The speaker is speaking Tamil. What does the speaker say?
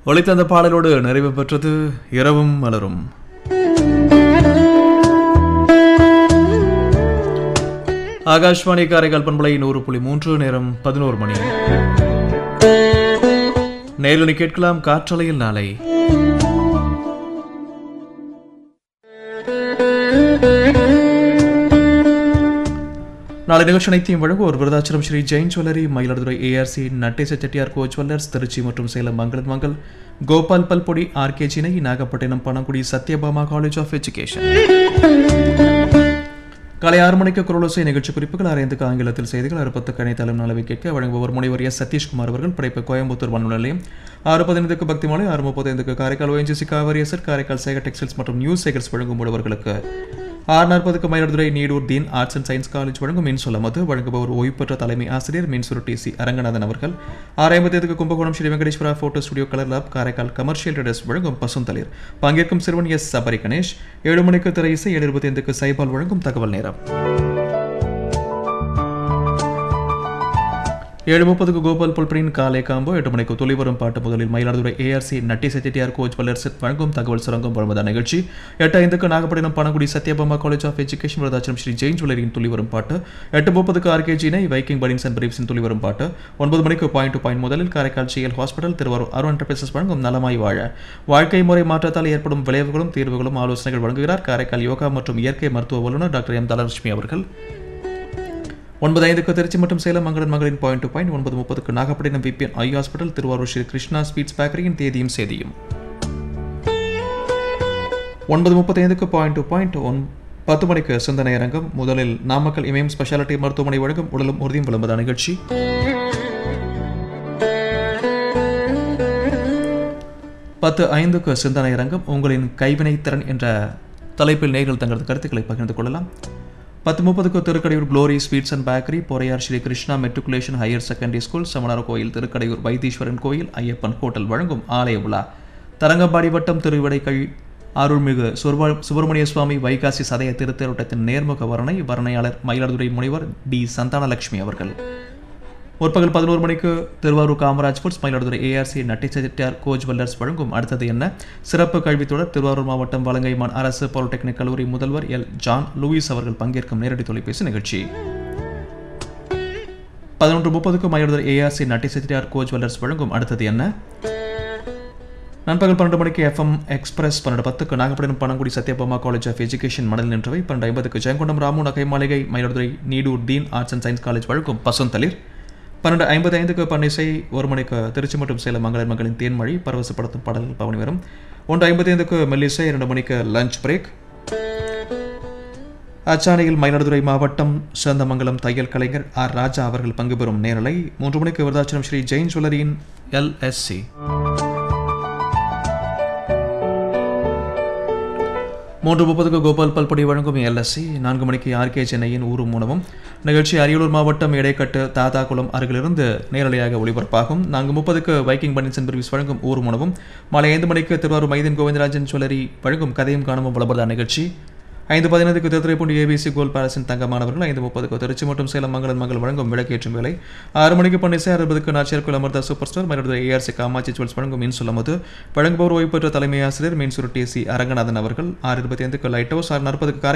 ஒளித்த அந்த பாடலோடு நிறைவு பெற்றது இரவும் மலரும் ஆகாஷ்வாணி காரைக்கால் பண்பலை நூறு புள்ளி மூன்று நேரம் பதினோரு மணி நேரில் கேட்கலாம் காற்றலையில் நாளை நாளை நிகழ்ச்சி அனைத்தையும் வழங்குவோர் Virudhachalam Shri Jain jewellery Mayiladuthurai ARC Natesa Chettiar co jewellers Tiruchi மற்றும் சேலம் மங்களன் மங்கள் கோபால் பல்பொடி ஆர்கேஜினை Nagapattinam Panangudi Sathyabama college of education காலை ஆறு மணிக்கு குரலோசை நிகழ்ச்சி குறிப்புகள் அரைந்துக்கு ஆங்கிலத்தில் செய்திகள் அறுபத்து கணைத்தளம் நலவை கேட்க வழங்குபவர் முனைவர் எஸ் சதீஷ்குமார் அவர்கள் படைப்பு கோயம்புத்தூர் வானொலி நிலையம் ஆறு பதினைந்துக்கு பக்தி மாலை ஆறு முப்பத்தைந்துக்கு Karaikal ONGC Kaveri SR Karaikal Sekar textiles மற்றும் நியூஸ் சேகர்ஸ் வழங்கும் உழவர்களுக்கு ஆறு நாற்பதுக்கு Mayiladuthurai Needur Deen arts and science college வழங்கும் மின் சொல்லமது வழங்குபவர் ஓய்வு பெற்ற தலைமை ஆசிரியர் மின்சுரு டி சி அரங்கநாதன் அவர்கள் ஆறு ஐம்பத்தைந்துக்கு Kumbakonam Shri Venkateswara photo studio colour lab Karaikal commercial traders வழங்கும் பசுந்தளிர் பங்கேற்கும் சிறுவன் எஸ் சபரி கணேஷ் ஏழு மணிக்கு திரை இசை ஏழு இருபத்தி ஐந்துக்கு சைபால் வழங்கும் தகவல் நேரம் ஏழு முப்பதுக்கு கோபால் புல்பிரின் காலை காம்போ எட்டு மணிக்கு துளி வரும் பாட்டு முதலில் மயிலாடுதுறை ஏஆர்சி நட்டி செட்டியார் கோச் வல்லரசு வழங்கும் தகவல் சுரங்கம் வழங்குவத நிகழ்ச்சி எட்டு ஐந்துக்கு Nagapattinam Panangudi Sathyabama college of education Virudhachalam Shri Jain ஜுவல்லரியின் துளி வரும் பாட்டு எட்டு முப்பதுக்கு ஆர்கேஜினை வைக்கிங் பனின்ஸ் அண்ட் பிரீப்ஸின் துளி வரும் பாட்டு ஒன்பது மணிக்கு பாயிண்ட் டு பாயிண்ட் முதலில் Karaikal CL hospital Tiruvarur Arun enterprises வழங்கும் நலமாய் வாழ வாழ்க்கை முறை மாற்றத்தால் ஏற்படும் விளைவுகளும் தீர்வுகளும் ஆலோசனைகள் வழங்குகிறார் காரைக்கால் யோகா மற்றும் இயற்கை மருத்துவ வல்லுநர் டாக்டர் எம் தனலட்சுமி அவர்கள் ஒன்பது ஐந்துக்கு திருச்சி மற்றும் சேலம் மங்களன் மகளின் பாயிண்ட் டு பாயிண்ட் ஒன்பது முப்பதுக்கு Nagapattinam VPN eye hospital Tiruvarur Shri Krishna sweets பேக்கரியின் தேதியும் சேதியும் ஒன்பது முப்பத்தைந்துக்கு பாயிண்ட் டு பாயிண்ட் ஒன் பத்து மணிக்கு சிந்தனை அரங்கம் முதலில் நாமக்கல் இமயம் ஸ்பெஷாலிட்டி மருத்துவமனை வழங்கும் உடலும் உறுதியும் விளம்பர நிகழ்ச்சி பத்து ஐந்துக்கு சிந்தனை அரங்கம் உங்களின் கைவினை திறன் என்ற தலைப்பில் நேரில் தங்களது கருத்துக்களை பகிர்ந்து கொள்ளலாம் பத்து முப்பதுக்கு Thirukkadaiyur glory sweets and bakery Poraiyar Shri Krishna matriculation higher secondary school சமணர் கோயில் திருக்கடையூர் வைத்தீஸ்வரன் கோயில் ஐயப்பன் ஹோட்டல் வழங்கும் ஆலய விழா தரங்கம்பாடி வட்டம் திருவிடைக்கழி அருள்மிகு சுர்வ சுப்பிரமணிய சுவாமி வைகாசி சதய திருத்தேரோட்டத்தின் நேர்முக வர்ணை வர்ணையாளர் மயிலாடுதுறை முனைவர் டி சந்தானலட்சுமி அவர்கள் முற்பகல் பதினோரு மணிக்கு Tiruvarur Kamaraj foods Mayiladuthurai ARC Natti Chettiar co jewellers வழங்கும் அடுத்தது என்ன சிறப்பு கல்வித்தொடர் திருவாரூர் மாவட்டம் வலங்கைமான் அரசு பாலிடெக்னிக் கல்லூரி முதல்வர் எல் ஜான் லூயிஸ் அவர்கள் பங்கேற்கும் நேரடி தொலைபேசி நிகழ்ச்சி பதினொன்று முப்பதுக்கு Mayiladuthurai ARC Natti Chettiar co jewellers வழங்கும் அடுத்தது என்ன நண்பகல் பன்னெண்டு மணிக்கு எஃப்எம் எக்ஸ்பிரஸ் பன்னெண்டு பத்துக்கு Nagapattinam Panangudi Sathyabama college of education மணல் நின்றவை பன்னெண்டு ஐம்பதுக்கு ஜெயங்கொண்டம் ராமு நகை மாளிகை Mayiladuthurai Needur Deen arts and science college வழங்கும் பசுந்தளிர் பன்னெண்டு ஐம்பது ஐந்துக்கு பன்னிசை ஒரு மணிக்கு திருச்சி மற்றும் சேலம் மகளிர் மகளின் தேன்மொழி பரவசப்படுத்தும் பாடல்கள் பவனி வரும் ஒன்று ஐம்பத்தி ஐந்துக்கு மெல்லிசை இரண்டு மணிக்கு லஞ்ச் பிரேக் அச்சானையில் மயிலாடுதுறை மாவட்டம் சேந்தமங்கலம் தையல் கலைஞர் ஆர் ராஜா அவர்கள் பங்கு பெறும் நேரலை மூன்று மணிக்கு விருதாச்சலம் ஸ்ரீ ஜெயின் ஜுவல்லரியின் எல்எஸ்சி மூன்று முப்பதுக்கு கோபால் பல்பொடி வழங்கும் எல்எஸ்சி நான்கு மணிக்கு ஆர்கே சென்னையின் ஊரும் உணவும் நிகழ்ச்சி அரியலூர் மாவட்டம் இடைக்கட்டு தாத்தாக்குளம் அருகிலிருந்து நேரடியாக ஒளிபரப்பாகும் நான்கு முப்பதுக்கு வைக்கிங் பன்னிசன் பிரிவிஸ் வழங்கும் ஊரும் உணவும் மாலை ஐந்து மணிக்கு திருவாரூர் மைதீன் கோவிந்தராஜன் ஜுவல்லரி வழங்கும் கதையும் காணவும் விளம்பர நிகழ்ச்சி ஐந்து பதினைந்துக்கு திருத்துறைப்பூண்டி ஏபிசி கோல் பேலஸின் தங்கமானவர்கள் ஐந்து முப்பதுக்கு திருச்சி மற்றும் சேலம் மங்களன் மங்கள் வழங்கும் விளக்கேற்றும் வேலை ஆறு மணிக்கு பன்னிசை அறுபதுக்கு நாச்சியார்குள் அமர்ந்த super star Mayiladuthurai ARC Kamatchi jewels வழங்கும் மின் சொல்லமது வழங்குபவர் ஓய்வு பெற்ற தலைமை ஆசிரியர் மின்சுரு டி சி அரங்கநாதன் அவர்கள் ஆறு இருபத்தி ஐந்துக்கு லைட் ஹவுஸ் ஆறு நாற்பதுக்கு